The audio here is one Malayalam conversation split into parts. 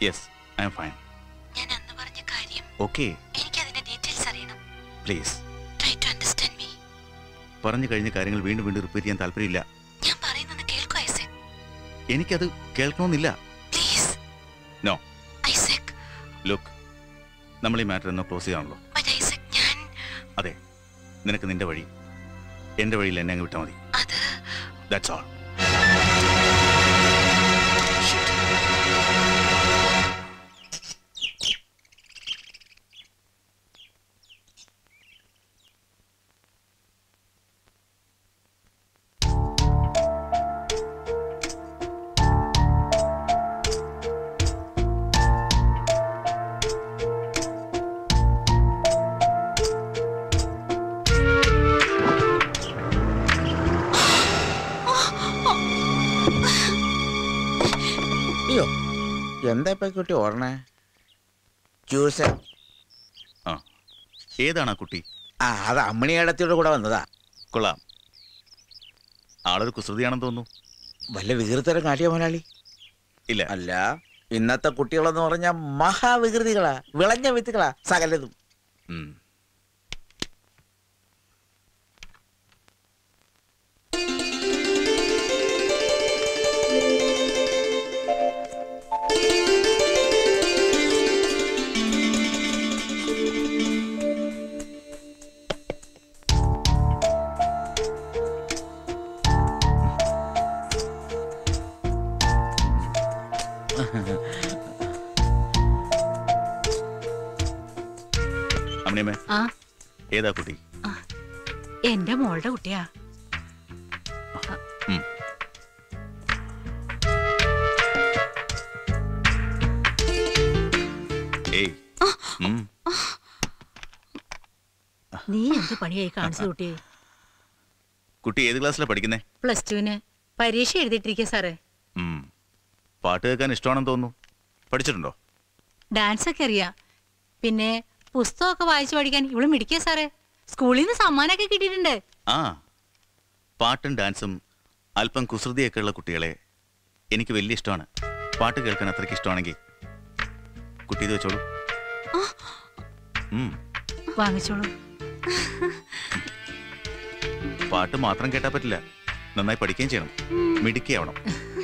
യെസ് ഐ എം ഫൈൻ ഞാൻ അന്ന് പറഞ്ഞ കാര്യം ഓക്കെ എനിക്ക് അതിന്റെ ഡീറ്റെയിൽസ് അറിയണം please try to understand me പറഞ്ഞു കഴിഞ്ഞ കാര്യങ്ങൾ വീണ്ടും വീണ്ടും റിപ്പീറ്റ് ചെയ്യാൻ താല്പര്യമില്ല ഞാൻ പറയുന്നത് കേൾക്കൂ ഐസക് എനിക്കത് കേൾക്കണമെന്നില്ല പ്ലീസ് നോ ഐസക് ലുക്ക് നമ്മൾ ഈ മാറ്റർ എന്നോ ക്ലോസ് ചെയ്യാണല്ലോ ബട്ട് ഐസക് ഞാൻ അതെ നിനക്ക് നിന്റെ വഴി എന്റെ വഴിയിൽ എന്നെ അങ്ങ് വിട്ടാൽ മതി അത് ദാറ്റ്സ് ഓൾ അയ്യോ എന്താ ഇപ്പൊ ഈ കുട്ടി ഓടണേ ജ്യൂസ് ആ ഏതാണ് ആ കുട്ടി ആ അത് അമ്മണിയേടത്തിയുടെ കൂടെ വന്നതാ കൊള്ളാം ആളൊരു കുസൃതിയാണെന്ന് തോന്നുന്നു വല്ല വികൃതരം കാട്ടിയ മുതലാളി ഇല്ല അല്ല ഇന്നത്തെ കുട്ടികളെന്ന് പറഞ്ഞാൽ മഹാവികൃതികളാ വിളഞ്ഞ വിത്തുകളാ സകലതും ഉം. അമ്മിണിയമ്മേ ആ ഏതാ കുട്ടി എന്റെ മോളുടെ കുട്ടിയാ ഉം. ഏയ് ഉം. നീ എന്ത് പണിയായി കാണിച്ചു കുട്ടിയെ കുട്ടി ഏത് ക്ലാസ്സിലാണ് പഠിക്കുന്നേ പ്ലസ് ടുവിന് പരീക്ഷ എഴുതിയിട്ടിരിക്കുക സാറേ ഉം. പാട്ട് കേൾക്കാൻ ഇഷ്ടമാണെന്ന് തോന്നുന്നു പഠിച്ചിട്ടുണ്ടോ ഡാൻസ് ഒക്കെ അറിയാം പിന്നെ പുസ്തകമൊക്കെ വായിച്ചു പഠിക്കാൻ ഇവള് മിടിക്കുക സാറേ സ്കൂളിൽ നിന്ന് സമ്മാനമൊക്കെ കിട്ടിയിട്ടുണ്ട് ആ പാട്ടും ഡാൻസും അല്പം കുസൃതിയൊക്കെ ഉള്ള കുട്ടികളെ എനിക്ക് വലിയ ഇഷ്ടമാണ് പാട്ട് കേൾക്കാൻ അത്രയ്ക്ക് ഇഷ്ടമാണെങ്കിൽ കുട്ടി ഇത് വെച്ചോളൂ ഉം. വാങ്ങിച്ചോളൂ പാട്ട് മാത്രം കേട്ടാൽ പറ്റില്ല നന്നായി പഠിക്കുകയും ചെയ്യണം മിടുക്കിയാവണം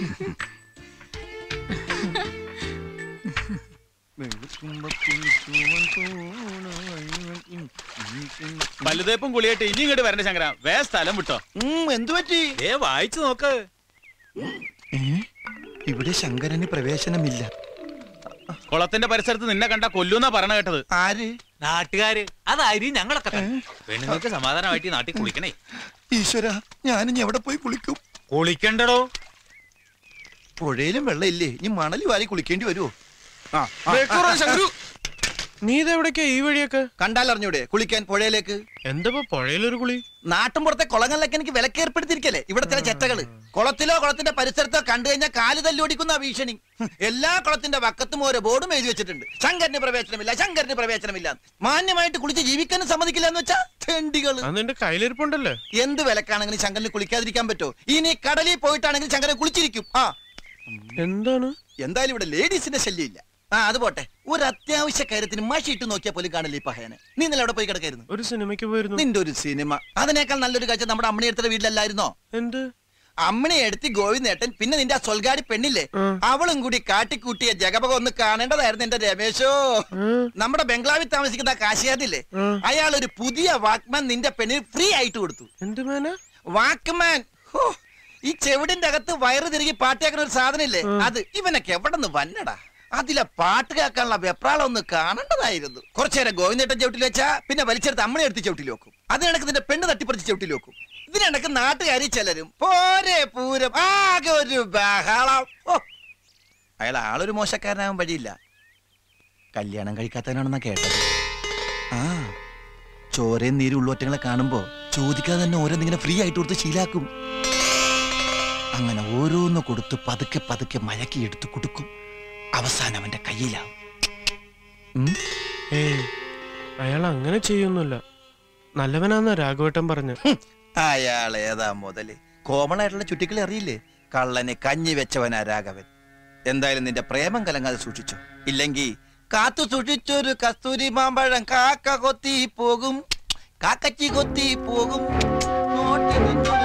പല്ലുതേപ്പും കുളിയായിട്ട് ഇനി ഇങ്ങോട്ട് വരണ്ട ശങ്കര വേ സ്ഥലം വിട്ടോ എന്തു പറ്റി ഏ വായിച്ചു നോക്ക് ഇവിടെ ശങ്കരന് പ്രവേശനമില്ല കുളത്തിന്റെ പരിസരത്ത് നിന്നെ കണ്ട കൊല്ലൂന്നാ പറഞ്ഞ കേട്ടത് ആര് നാട്ടുകാര് അതായിരിക്കും ഞങ്ങളൊക്കെ തന്നെ. പെണ്ണുങ്ങൾക്ക് സമാധാനമായിട്ട് ഈ നാട്ടിൽ കുളിക്കണേ ഈശ്വര ഞാനിനി എവിടെ പോയി കുളിക്കും കുളിക്കണ്ടടോ പുഴയിലും വെള്ളമില്ലേ ഇനി മണൽ വാരി കുളിക്കേണ്ടി വരുമോ നീ ഇതെവിടേക്കാ ഈ വഴിയൊക്കെ കണ്ടാലറിഞ്ഞൂടെ കുളിക്കാൻ പുഴയിലേക്ക് എന്താ പുഴയിലൊരു കുളി നാട്ടും പുറത്തെ കുളങ്ങളിലൊക്കെ എനിക്ക് വിലക്കേർപ്പെടുത്തിരിക്കല്ലേ ഇവിടെ ചില ചെറ്റകള് കുളത്തിലോ കുളത്തിന്റെ പരിസരത്തോ കണ്ടു കഴിഞ്ഞാൽ കാല് തല്ലോടിക്കുന്ന ഭീഷണി ഹും, എല്ലാ കുളത്തിന്റെ വക്കത്തും ഓരോ ബോർഡും എഴുതി വെച്ചിട്ടുണ്ട് ശങ്കരന് പ്രവേശനമില്ല ശങ്കരന് പ്രവേശനമില്ല മാന്യമായിട്ട് കുളിച്ച് ജീവിക്കാനും സമ്മതിക്കില്ല എന്ന് വെച്ചാ തെണ്ടികള് അത് നിന്റെ കയ്യിലിരിപ്പുണ്ടല്ലേ എന്ത് വിലക്കാണെങ്കിലും ശങ്കരന് കുളിക്കാതിരിക്കാൻ പറ്റോ ഇനി കടലിൽ പോയിട്ടാണെങ്കിൽ ശങ്കരൻ കുളിച്ചിരിക്കും ആ എന്താണ് എന്തായാലും ഇവിടെ ലേഡീസിന്റെ ശല്യമില്ല ആ അത് പോട്ടെ ഒരു അത്യാവശ്യ കാര്യത്തിന് മഷി ഇട്ട് നോക്കിയാൽ പോലും കാണില്ല ഈ പഹയനെ നീ ഇന്നലെ അവിടെ പോയി കിടക്കായിരുന്നു ഒരു സിനിമയ്ക്ക് പോയിരുന്നു നിന്റെ ഒരു സിനിമ അതിനേക്കാൾ നല്ലൊരു കാഴ്ച നമ്മുടെ അമ്മണിയെടുത്ത വീട്ടിലല്ലായിരുന്നോ എന്ത് അമ്മണി എടുത്ത് ഗോവിന്ദേട്ടൻ പിന്നെ നിന്റെ ആ സൊൽഗാടി പെണ്ണില്ലേ അവളും കൂടി കാട്ടിക്കൂട്ടിയ ജഗപക ഒന്ന് കാണേണ്ടതായിരുന്നു എന്റെ രമേശോ നമ്മുടെ ബംഗ്ലാവിൽ താമസിക്കുന്ന ആ കാശിയാദില്ലേ അയാൾ ഒരു പുതിയ വാക്മാൻ നിന്റെ പെണ്ണിന് ഫ്രീ ആയിട്ട് കൊടുത്തു എന്ത് മേന വാക്മാൻ ഹോ, ഈ ചെവിടിന്റെ അകത്ത് വയറ് തിരികെ പാട്ട് കേൾക്കുന്ന ഒരു സാധനം ഇല്ലേ അത് ഇവനൊക്കെ എവിടെ നിന്ന് വന്നടാ അതിലെ പാട്ട് കേൾക്കാനുള്ള വെപ്രാളം ഒന്ന് കാണേണ്ടതായിരുന്നു കുറച്ചു നേരം ഗോവിന്ദേട്ടൻ ചവിട്ടിൽ വെച്ചാ പിന്നെ വലിച്ചെടുത്ത് അമ്മനെ എടുത്ത് ചവിട്ടിൽ വെക്കും അതിനിടക്ക് നിന്റെ പെണ്ണ് തട്ടിപ്പറിച്ച് ചവിട്ടിൽ വെക്കും ഇതിനിടക്ക് നാട്ടുകാരി ചിലരും പോരെ പൂരം ആകെ ഒരു ബഹളം ഓ അയാൾ ആളൊരു മോശക്കാരനാകാൻ വഴിയില്ല കല്യാണം കഴിക്കാത്തവനാണെന്നാ കേട്ടത് ആ ചോരയും നീരും ഉള്ളോറ്റങ്ങളെ കാണുമ്പോ ചോദിക്കാതെ തന്നെ ഓരോന്നിങ്ങനെ ഫ്രീ ആയിട്ട് കൊടുത്ത് ശീലാക്കും അങ്ങനെ ഓരോന്ന് കൊടുത്ത് പതുക്കെ പതുക്കെ മയക്കി എടുത്ത് കൊടുക്കും അവസാനം അവന്റെ കയ്യിലാവും ഉം? ഏയ് അയാൾ അങ്ങനെ ചെയ്യൊന്നുമില്ല നല്ലവനാന്ന രാഘവേട്ടൻ പറഞ്ഞ അയാൾ ഏതാ മുതല് കോമൺ ആയിട്ടുള്ള ചുറ്റിക്കളി അറിയില്ലേ കള്ളന് കഞ്ഞി വെച്ചവനാ രാഘവൻ എന്തായാലും നിന്റെ പ്രേമം കലങ്ങാതെ സൂക്ഷിച്ചു ഇല്ലെങ്കിൽ കാത്തു സൂക്ഷിച്ചൊരു കസ്തൂരി മാമ്പഴം കാക്ക കൊത്തി പോകും കാക്കച്ചി കൊത്തി പോകും നോട്ടിൽ നിന്നൊരു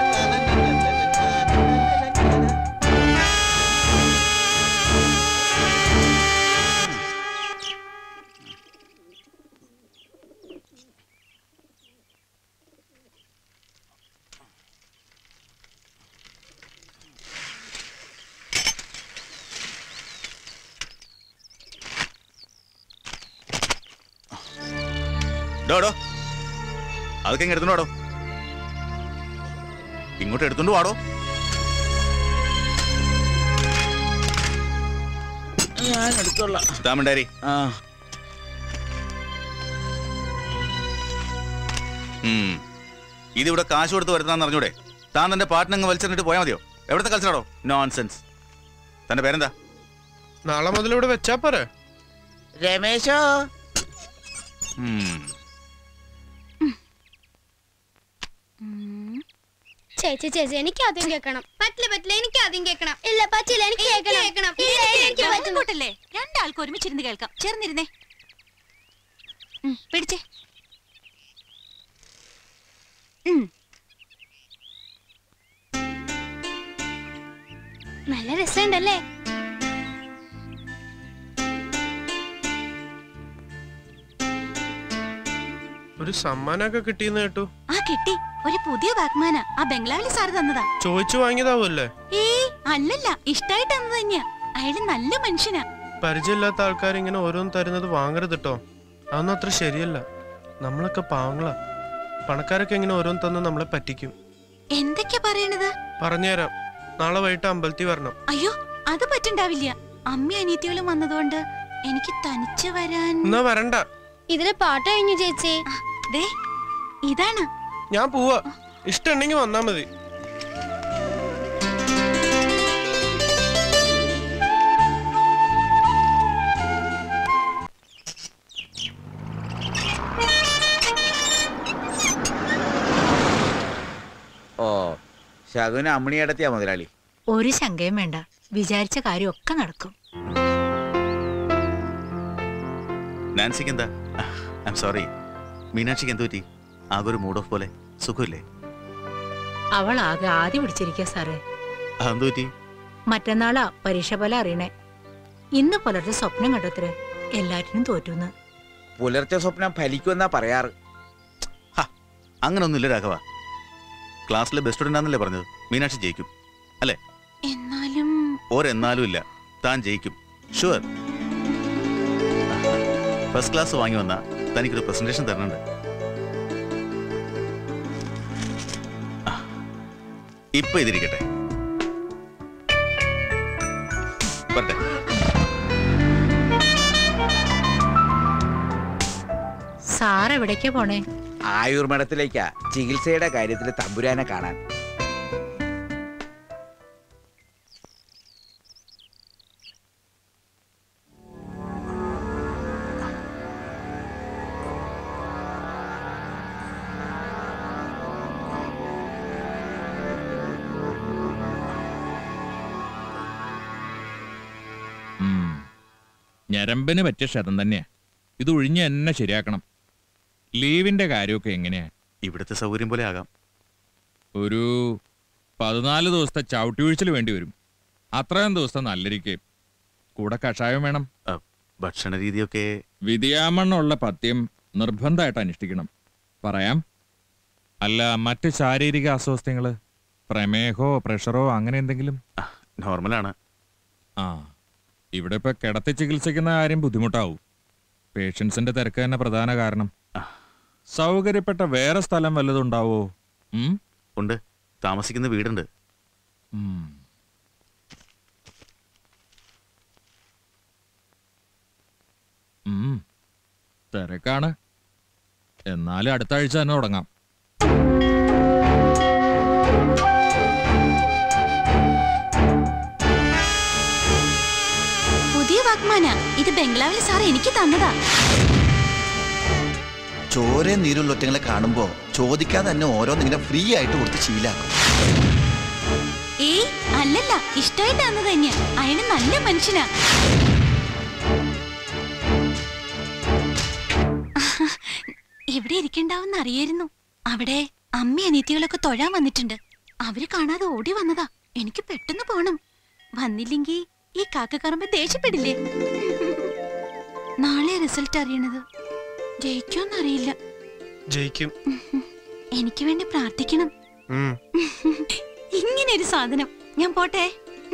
ഡോ ഡോ അതൊക്കെ ഇങ്ങ് എടുത്തോണ്ട് വാടോ ഇങ്ങോട്ട് എടുത്തോണ്ട് വാടോ ഞാൻ എടുത്തോളാം താമണ്ടാരി ആ ഉം. ഇതിവിടെ കാശ് കൊടുത്ത് വരുത്താന്ന് അറിഞ്ഞൂടെ താൻ തന്റെ പാട്ടിനങ്ങ് വലിച്ചെറിഞ്ഞിട്ട് പോയാൽ മതിയോ എവിടുത്തെ കളിച്ചാടോ നോൺസെൻസ് തന്റെ പേരെന്താ നാളെ മുതൽ ഇവിടെ വെച്ചാ പോരെ രമേശോ ഉം. ചേച്ചി ചേച്ചി എനിക്ക് ആദ്യം കേൾക്കണം പറ്റില്ല പറ്റില്ല എനിക്ക് ആദ്യം കേൾക്കണം ഇല്ല പറ്റില്ല എനിക്ക് കേൾക്കണം ഇല്ല, എനിക്ക് പറ്റുന്നു. കൂട്ടല്ലേ രണ്ടാൾക്ക് ഒരുമിച്ചിരുന്ന് കേൾക്കാം ചേർന്നിരുന്നേ ഉം, പിടിച്ചേ ഉം, നല്ല രസമുണ്ടല്ലേ ഒരു സമ്മാനമൊക്കെ കിട്ടിയെന്ന് കേട്ടു ആ കിട്ടി ഒരു പുതിയ വാഗ്മാന ആ ബംഗ്ലാവിലെ സാറ് തന്നതാ ചോദിച്ചു വാങ്ങിയതാവുമല്ലേ ഏയ് അല്ലല്ല ഇഷ്ടായിട്ട് തന്നത് തന്നെയാ അയാള് നല്ല മനുഷ്യനാ പരിചയമില്ലാത്ത ആൾക്കാർ ഇങ്ങനെ ഓരോന്ന് തരുന്നത് വാങ്ങരുത് കേട്ടോ അതൊന്നും അത്ര ശരിയല്ല നമ്മളൊക്കെ പാവങ്ങളാ പണക്കാരൊക്കെ ഇങ്ങനെ ഓരോന്ന് തന്ന് നമ്മളെ പറ്റിക്കും എന്തൊക്കെയാ പറയണത് പറഞ്ഞുതരാം നാളെ വൈകിട്ട് അമ്പലത്തിൽ വരണം അയ്യോ അത് പറ്റുണ്ടാവില്ല അമ്മ അനിയത്തികളും വന്നതുകൊണ്ട് എനിക്ക് തനിച്ച് വരാൻ എന്നാ വരണ്ട ഇതില് പാട്ട് കഴിഞ്ഞു ചേച്ചി ആ, ദേ ഇതാണ് ഞാൻ പോവാ ഇഷ്ടമുണ്ടെങ്കിൽ വന്നാ മതി ഓ ശകുന അമ്മിണിയടത്തിയാ മുതലാളി ഒരു ശങ്കയും വേണ്ട വിചാരിച്ച കാര്യമൊക്കെ നടക്കും നാൻസിക്ക് എന്താ ഐ എം സോറി മീനാക്ഷിക്ക് എന്ത് പറ്റി ആകെ ഒരു മൂഡ് ഓഫ് പോലെ സുഖമില്ലേ അവൾ ആകെ ആദ്യം പിടിച്ചിരിക്കുക സാറേ അതെന്ത് പറ്റി മറ്റന്നാളാ പരീക്ഷ പോലെ അറിയണേ ഇന്ന് പുലർച്ചെ സ്വപ്നം കണ്ടത്രേ എല്ലാറ്റിനും തോറ്റുന്ന് പുലർച്ചെ സ്വപ്നം ഫലിക്കുമെന്നാ പറയാറ് അങ്ങനൊന്നുമില്ല രാഘവ ക്ലാസ്സിലെ ബെസ്റ്റ് സ്റ്റുഡൻ്റ് ആണെന്നല്ലേ പറഞ്ഞത് മീനാക്ഷി ജയിക്കും അല്ലേ എന്നാലും ഒരെന്നാലും ഇല്ല താൻ ജയിക്കും ഷുവർ ഫസ്റ്റ് ക്ലാസ് വാങ്ങി വന്ന തനിക്കൊരു പ്രസന്റേഷൻ തരുന്നുണ്ട് ആ, ഇപ്പൊ ഇതിരിക്കട്ടെ വരട്ടെ സാർ എവിടേക്കാ പോണേ ആയുർമഠത്തിലേക്കാ ചികിത്സയുടെ കാര്യത്തിൽ തമ്പുരാനെ കാണാൻ ഉം. ഞരമ്പിന് പറ്റിയ ക്ഷതം തന്നെയാ ഇത് ഒഴിഞ്ഞ് എന്നെ ശരിയാക്കണം ലീവിന്റെ കാര്യമൊക്കെ എങ്ങനെയാ ഇവിടുത്തെ സൗകര്യം പോലെ ആകാം ഒരു പതിനാല് ദിവസത്തെ ചവിട്ടുവീഴ്ചൽ വേണ്ടി വരും അത്രയും ദിവസം നല്ലിരിക്കെ കൂടെ കഷായം വേണം ആ, ഭക്ഷണ രീതിയൊക്കെ വിധിയാമണ്ണുള്ള പഥ്യം നിർബന്ധമായിട്ട് അനുഷ്ഠിക്കണം പറയാം അല്ല മറ്റ് ശാരീരിക അസ്വസ്ഥങ്ങള് പ്രമേഹോ പ്രഷറോ അങ്ങനെ എന്തെങ്കിലും നോർമലാണ് ആ ഇവിടെ ഇപ്പൊ കിടത്തി ചികിത്സിക്കുന്ന കാര്യം ബുദ്ധിമുട്ടാവും പേഷ്യൻസിന്റെ തിരക്ക് തന്നെ പ്രധാന കാരണം സൗകര്യപ്പെട്ട വേറെ സ്ഥലം വല്ലതും ഉണ്ടാവോ ഉം? ഉണ്ട് താമസിക്കുന്ന വീടുണ്ട് ഉം. ഉം. തിരക്കാണ് എന്നാലും അടുത്ത ആഴ്ച തന്നെ തുടങ്ങാം പുതിയ വാഗ്മാന ഇത് ബംഗ്ലാവിലെ സാർ എനിക്ക് തന്നതാ ചോരയും നീരുള്ള ഒറ്റങ്ങളെ കാണുമ്പോ ചോദിക്കാതെ തന്നെ ഓരോന്നിങ്ങനെ ഫ്രീ ആയിട്ട് കൊടുത്ത് ശീലാക്കും ഏയ് അല്ലല്ല ഇഷ്ടമായിട്ട് തന്നത് തന്നെയാ അയാള് നല്ല മനുഷ്യനാ ഇവിടെ ഇരിക്കണ്ടാവുന്ന അറിയായിരുന്നു അവിടെ അമ്മ അനിയത്തികളൊക്കെ തൊഴാൻ വന്നിട്ടുണ്ട് അവര് കാണാതെ ഓടി വന്നതാ എനിക്ക് പെട്ടെന്ന് പോണം വന്നില്ലെങ്കി ഈ കാക്കക്കറമ്പ് ദേഷ്യപ്പെടില്ലേ നാളെ റിസൾട്ട് അറിയണത് ജയിക്കോന്നറിയില്ല ജയിക്കും എനിക്ക് വേണ്ടി പ്രാർത്ഥിക്കണം ഉം. ഇങ്ങനെ ഒരു സാധനം ഞാൻ പോട്ടെ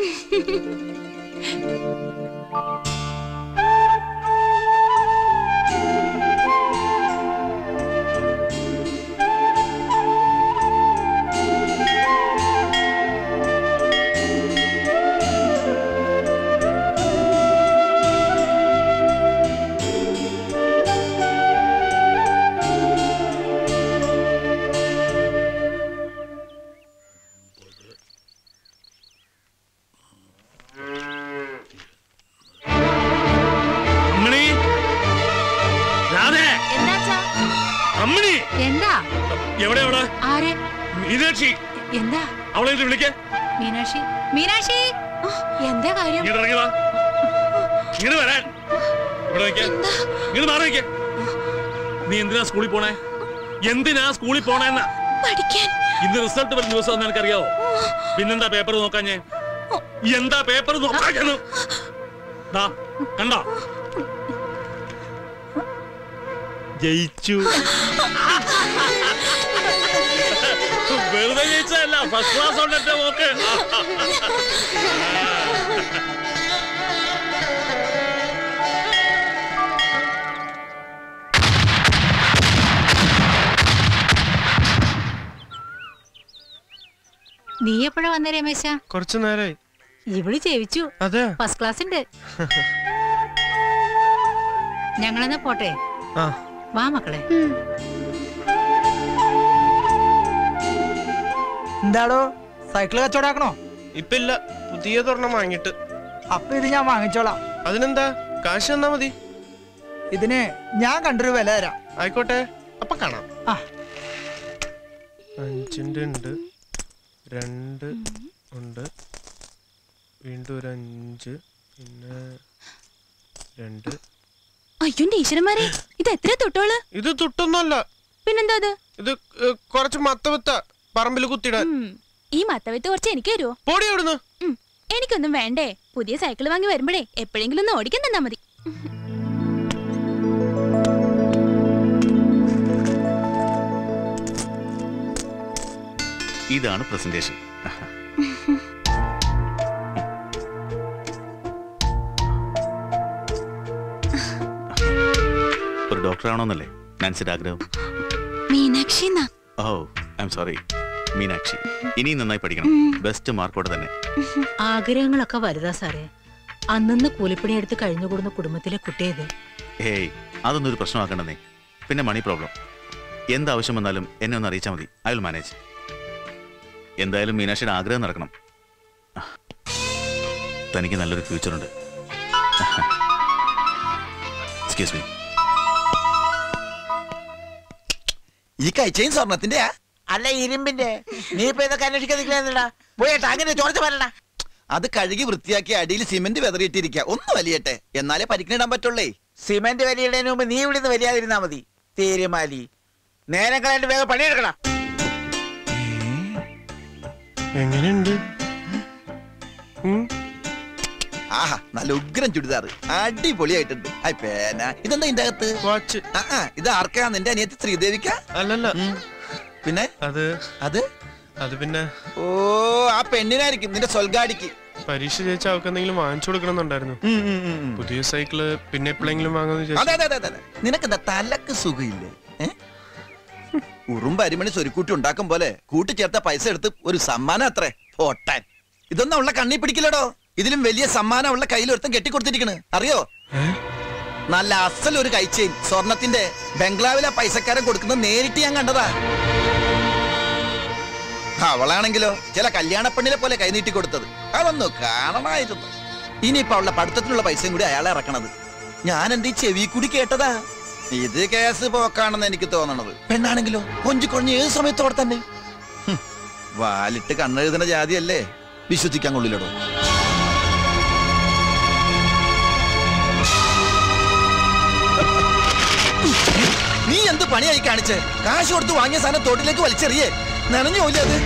അമ്മണി രാധേ എന്താച്ചാ അമ്മണി എന്താ എവിടെ അവിടെ ആരെ മീനാക്ഷി എന്താ അവളെ ഇത് വിളിക്കേ മീനാക്ഷി മീനാക്ഷി എന്താ കാര്യം ഇങ്ങോട്ട് ഇറങ്ങി വാ ഇങ്ങോട്ട് വരാൻ ഇവിടെ നിൽക്കേ ഇങ്ങോട്ട് മാറി നിൽക്കേ നീ എന്തിനാ സ്കൂളിൽ പോണേ എന്തിനാ സ്കൂളിൽ പോണേന്നാ പഠിക്കാൻ ഇന്ന് റിസൾട്ട് വരുന്ന ദിവസം നിനക്കറിയാവോ പിന്നെന്താ പേപ്പർ നോക്കാഞ്ഞേ എന്താ പേപ്പർ നോക്കാഞ്ഞെന്ന് ദാ, കണ്ടോ ജയിച്ചു വെറുതെ ജയിച്ചതല്ല ഫസ്റ്റ് ക്ലാസ് ഉണ്ട് എന്റെ മോക്ക് നീ എപ്പോഴാ വന്നേ രമേശ കുറച്ചു നേരായി ഇവള് ജയിച്ചു അതെ ഫസ്റ്റ് ക്ലാസ് ഉണ്ട് ഞങ്ങളെന്നാ പോട്ടെ ആ വാ മക്കളെ എന്താടോ സൈക്കിള് കച്ചവടാക്കണോ ഇപ്പൊ ഇല്ല പുതിയതൊരെണ്ണം വാങ്ങിട്ട് അപ്പൊ ഇത് ഞാൻ വാങ്ങിച്ചോളാം അതിനെന്താ കാശ് തന്നാ മതി ഇതിന് ഞാൻ കണ്ടൊരു വില തരാം ആയിക്കോട്ടെ അപ്പൊ കാണാം ആ. അഞ്ചിന്റെ ഉണ്ട് രണ്ട് ഉണ്ട് വീണ്ടും ഒരു അഞ്ച് പിന്നെ രണ്ട് അയ്യോ ഈശ്വരന്മാരെ ഇത് എത്ര തൊട്ടോള് ഇത് തുട്ടൊന്നുമല്ല പിന്നെന്താ അത് ഇത് ഏ, കുറച്ച് മത്തവിത്ത പറമ്പിൽ കുത്തിടാൻ ഉം, ഈ മത്തവിത്ത് കുറച്ച് എനിക്ക് തരുമോ പൊടി എവിടുന്ന് എനിക്കൊന്നും വേണ്ടേ പുതിയ സൈക്കിൾ വാങ്ങി വരുമ്പോഴേ എപ്പോഴെങ്കിലും ഒന്ന് ഓടിക്കാൻ തന്നാ മതി ഇതാണ് പ്രസന്റേഷൻ ഒരു ഡോക്ടറാണോന്നല്ലേ നാൻസിയുടെ ആഗ്രഹം മീനാക്ഷി എന്നാ oh I'm sorry Meenakshi ഇനിയും നന്നായി പഠിക്കണം ബെസ്റ്റ് മാർക്കോടെ തന്നെ ആഗ്രഹങ്ങളൊക്കെ വലുതാ സാറേ അന്നന്ന് കൂലിപ്പണി എടുത്ത് കഴിഞ്ഞുകൂടുന്ന കുടുംബത്തിലെ കുട്ടിയത് ഹേയ് അതൊന്നും ഒരു പ്രശ്നമാക്കണ്ടെന്നേ പിന്നെ മണി പ്രോബ്ലം എന്താവശ്യം വന്നാലും എന്നെ ഒന്ന് അറിയിച്ചാൽ മതി ഐ വിൽ മാനേജ് എന്തായാലും മീനാക്ഷിയുടെ ആഗ്രഹം നടക്കണം തനിക്ക് നല്ലൊരു ഫ്യൂച്ചറുണ്ട് എക്സ്ക്യൂസ് മീ ഈ കഴിച്ചയും സ്വർണത്തിന്റെ അല്ല ഇരുമ്പിന്റെ നീ ഇപ്പൊ ഇതൊക്കെ അന്വേഷിക്കാൻ നിൽക്കലെന്നടാ പോയേട്ടാ അങ്ങനെ ചോർച്ച വരടാ അത് കഴുകി വൃത്തിയാക്കി അടിയിൽ സിമന്റ് വെതറിയിട്ടിരിക്കുക ഒന്ന് വലിയട്ടെ എന്നാലേ പരിക്കിനിടാൻ പറ്റുള്ളേ സിമന്റ് വലിയിടതിന് മുമ്പ് നീ ഇവിടുന്ന് വലിയാതിരുന്നാ മതി തീരുമാലി നേരം കളയാണ്ട് വേഗം പണിയെടുക്കടാ എങ്ങനെയുണ്ട് ഉം, ആഹാ നല്ല ഉഗ്രം ചുടിദാർ അടിപൊളിയായിട്ടുണ്ട് ഐ പേന ഇതെന്താ ഇതിന്റെ അകത്ത് വാച്ച് ആ, ആ, ഇത് ആർക്കാ നിന്റെ അനിയത്തി ശ്രീദേവിക്ക അല്ലല്ല പിന്നെ അത് അത് അത് പിന്നെ ഓ ആ പെണ്ണിനായിരിക്കും നിന്റെ സൊൽഗാടിക്ക് പരീക്ഷ ജയിച്ച അവൾക്ക് എന്തെങ്കിലും വാങ്ങിച്ചു കൊടുക്കണമെന്നുണ്ടായിരുന്നു പുതിയ സൈക്കിള് പിന്നെ എപ്പോഴെങ്കിലും വാങ്ങാന്ന് അതെ വിചാരിച്ചു അതെ അതെ അതെ നിനക്കെന്താ തലക്ക് സുഖമില്ലേ ഏ? ഉറുമ്പ് അരിമണി സ്വരുക്കൂട്ടി ഉണ്ടാക്കും പോലെ കൂട്ടിച്ചേർത്ത പൈസ എടുത്ത് ഒരു സമ്മാനം അത്രേ പോട്ടാൻ ഇതൊന്നും അവളെ കണ്ണി പിടിക്കില്ലടോ ഇതിലും വലിയ സമ്മാനം അവളുടെ കയ്യിൽ ഒരുത്തം കെട്ടിക്കൊടുത്തിരിക്കണ് അറിയോ നല്ല അസൽ ഒരു കൈച്ചെയിൻ സ്വർണത്തിന്റെ ബംഗ്ലാവിലെ പൈസക്കാരൻ കൊടുക്കുന്നത് നേരിട്ട് ഞാൻ കണ്ടതാ അവളാണെങ്കിലോ ചില കല്യാണപ്പെണ്ണിനെ പോലെ കൈനീട്ടി കൊടുത്തത് അതൊന്നു കാണണമായിരുന്നു ഇനിയിപ്പോ അവളുടെ പഠിത്തത്തിനുള്ള പൈസയും കൂടി അയാളെ ഇറക്കണത് ഞാൻ എന്റെ ഈ ചെവി കൂടി കേട്ടതാ ഇത് കേസ് പോക്കാണെന്ന് എനിക്ക് തോന്നണത് പെണ്ണാണെങ്കിലോ കൊഞ്ചു കൊഞ്ഞ് ഏത് സമയത്തോടെ തന്നെ ഹും, വാലിട്ട് കണ്ണെഴുതുന്ന ജാതിയല്ലേ വിശ്വസിക്കാൻ കൊള്ളില്ലടോ നീ എന്ത് പണിയായി കാണിച്ച് കാശ് കൊടുത്ത് വാങ്ങിയ സാധനം തോട്ടിലേക്ക് വലിച്ചെറിയേ നനഞ്ഞു പോയില്ലേ അത്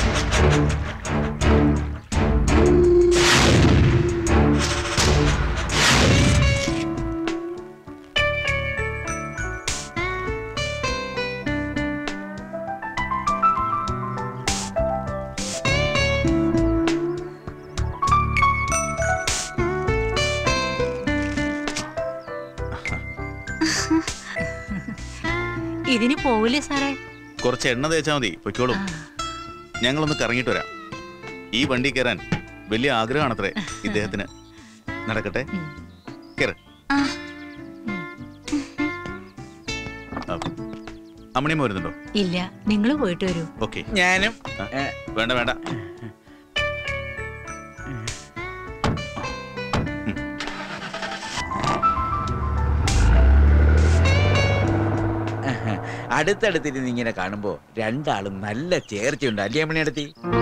ഇതിന് പോവില്ലേ സാറേ കുറച്ച് എണ്ണ തേച്ചാൽ മതി പൊയ്ക്കോളും ഞങ്ങളൊന്ന് കറങ്ങിയിട്ട് വരാം ഈ വണ്ടി കയറാൻ വലിയ ആഗ്രഹമാണത്രേ ഇദ്ദേഹത്തിന് നടക്കട്ടെ കയറ് അമ്മണിയമ്മ വരുന്നുണ്ടോ ഇല്ല നിങ്ങൾ പോയിട്ട് വരൂ ഓക്കെ ഞാനും വേണ്ട വേണ്ട അടുത്തടുത്തിരുന്ന് ഇങ്ങനെ കാണുമ്പോ രണ്ടാളും നല്ല ചേർച്ചയുണ്ട് അല്ലേ മണിയടത്തി